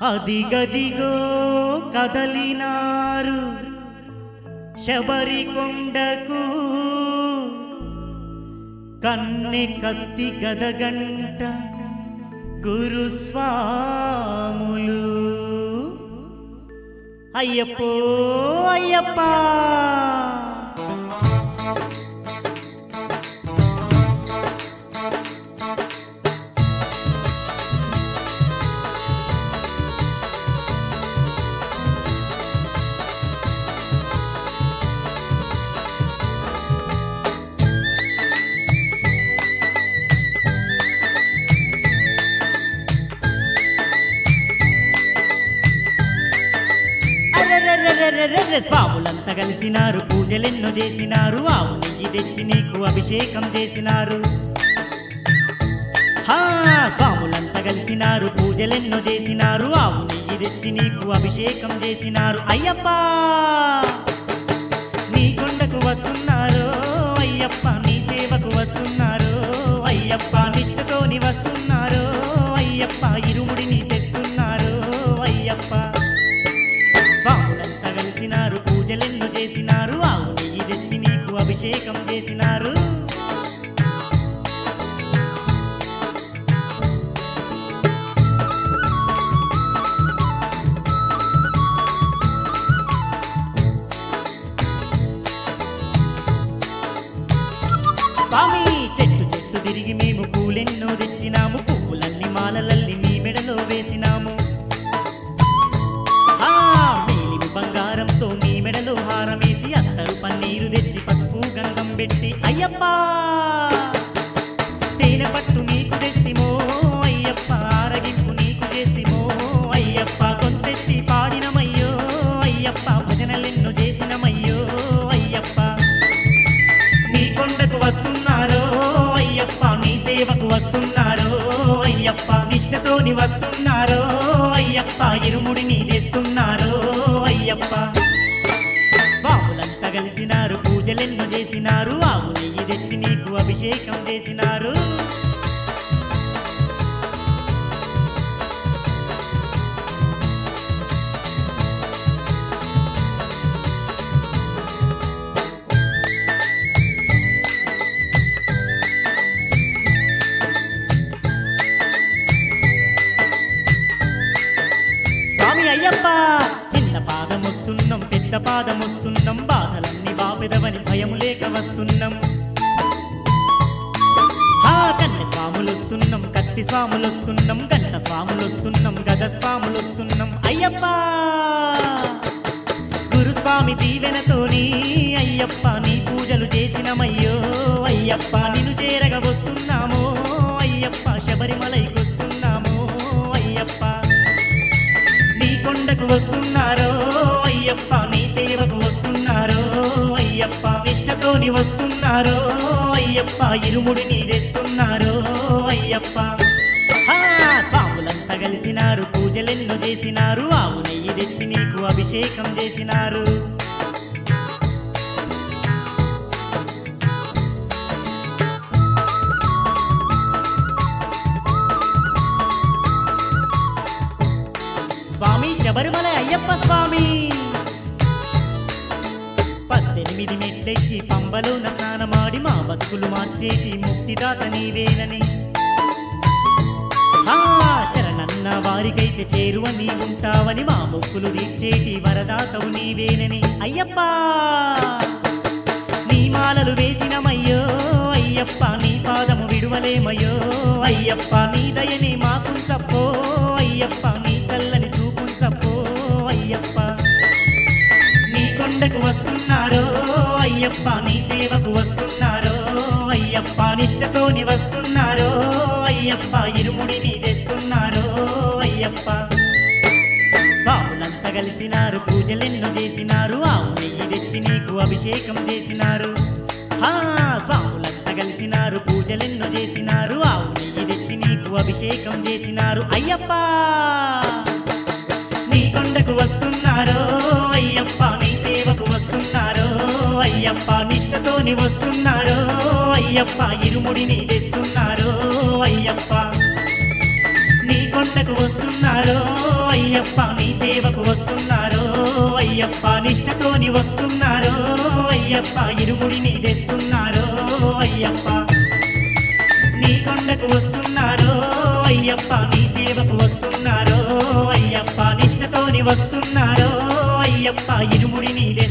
అదిగదిగో కదలినారు శబరికొండకు కన్నె కత్తి గదగంట గురుస్వాములు అయ్యప్పో అయ్యప్ప అరెరెరెరెరెరె, స్వాములంతా కలిసినారు పూజలెన్నో చేసినారు ఆవు నెయ్యి తెచ్చి నీకు అభిషేకం చేసినారు హా స్వాములంతా కలిసినారు పూజలెన్నో చేసినారు ఆవు నెయ్యి తెచ్చి నీకు అభిషేకం చేసినారు అయ్యప్ప నీ కొండకు వస్తున్నారు అయ్యప్ప నీ సేవకు వస్తున్నారు అయ్యప్ప నిష్ఠతోని వస్తున్నారు అయ్యప్ప ఇరుముడిని తెస్తున్నారు అయ్యప్ప స్వాములంతా కలిసినారు పూజలెన్నో చేసినారు ఆవు నెయ్యి తెచ్చి నీకు అభిషేకం చేసినారు స్వామి చెట్టు చెట్టు తిరిగి మేము పూలెన్నో తెచ్చినాము పువ్వులన్నీ మాలలల్లి నీ మెడలో వేసినాము ఆ మేలిమి బంగారంతో నీ మెడలో హారమేసి అత్తరు పన్నీరు తెచ్చి పసుపు గంధం పెట్టి అయ్యప్ప తేనె పట్టు నీకు తెస్తిమో అయ్యప్ప ఆరగింపు నీకు చేసిమో అయ్యప్ప కొంతెత్తి పాడినమయ్యో అయ్యప్ప భజనలెన్నో చేసినమయ్యో అయ్యప్ప నీ కొండకు వస్తున్నారో అయ్యప్ప నీ సేవకు వస్తున్నారో అయ్యప్ప నిష్టతోని వస్తున్నారో అయ్యప్ప ఇరుముడిని తెస్తున్నారో అయ్యప్ప స్వాములంతా కలిసినారు పూజలెన్నో చేసినారు ఆవు నెయ్యి తెచ్చి నీకు అభిషేకం చేసినారు స్వామి అయ్యప్ప చిన్న పాదమొస్తున్నాం పెద్ద పాదమొస్తున్నాం బాధలన్నీ బాపెదవని భయం లేక వస్తున్నాం ఆ కన్నె స్వాములొస్తున్నాం కత్తి స్వాములొస్తున్నాం గంట స్వాములొస్తున్నాం గద స్వాములొస్తున్నాం అయ్యప్ప గురుస్వామి దీవెనతోని అయ్యప్ప నీ పూజలు చేసినమయ్యో అయ్యప్ప నిన్ను చేరగ వస్తున్నామో అయ్యప్ప శబరిమలైకొస్తున్నామో అయ్యప్ప నీ కొండకు వస్తున్నారో అయ్యప్ప నీ సేవకు వస్తున్నారో అయ్యప్ప నిష్టతోని వస్తున్నారో అయ్యప్ప ఇరుముడిని తెస్తున్నారో అయ్యప్ప హా, స్వాములంతా కలిసినారు పూజలెన్నో చేసినారు ఆవు నెయ్యి తెచ్చి నీకు అభిషేకం చేసినారు స్వామి శబరిమల అయ్యప్ప స్వామి పద్దెనిమిది మెట్లెక్కి పంబలోన స్నానమాడి మా బతుకులు మార్చేటి ముక్తిదాత నీవేనని ఆ శరణన్న వారికైతే చేరువ నీ ఉంటావని మా మొక్కులు తీర్చేటి వరదాతవు నీవేనని అయ్యప్ప నీ మాలలు వేసినమయ్యో అయ్యప్ప నీ పాదము విడువలేమయ్యో అయ్యప్ప నీ దయని మాకు సప్పో అయ్యప్ప నీ చల్లని చూపు సప్పో అయ్యప్ప నీ కొండకు వస్తున్నారో అయ్యప్ప నీ సేవకు వస్తున్నారో అయ్యప్ప నిష్టతోని వస్తున్నారో అయ్యప్ప ఇరుముడిని తెస్తున్నారో అయ్యప్ప స్వాములంతా కలిసినారు పూజలెన్నో చేసినారు ఆవు నెయ్యి తెచ్చి నీకు అభిషేకం చేసినారు హా స్వాములంతా కలిసినారు పూజలెన్నో చేసినారు ఆవు నెయ్యి తెచ్చి నీకు అభిషేకం చేసినారు అయ్యప్ప నీ కొండకు వస్తున్నారో అయ్యప్ప నీ సేవకు వస్తున్నారో అయ్యప్ప నిష్టతోని వస్తున్నారో అయ్యప్ప ఇరుముడిని తెస్తున్నారో అయ్యప్ప నీ కొండకు వస్తున్నారో అయ్యప్ప అయ్యప్ప నీ సేవకు వస్తున్నారో అయ్యప్ప నిష్టతోని వస్తున్నారో అయ్యప్ప ఇరుముడిని తెస్తున్నారో అయ్యప్ప నీ కొండకు వస్తున్నారో అయ్యప్ప నీ సేవకు వస్తున్నారో అయ్యప్ప నిష్టతోని వస్తున్నారో అయ్యప్ప ఇరుముడిని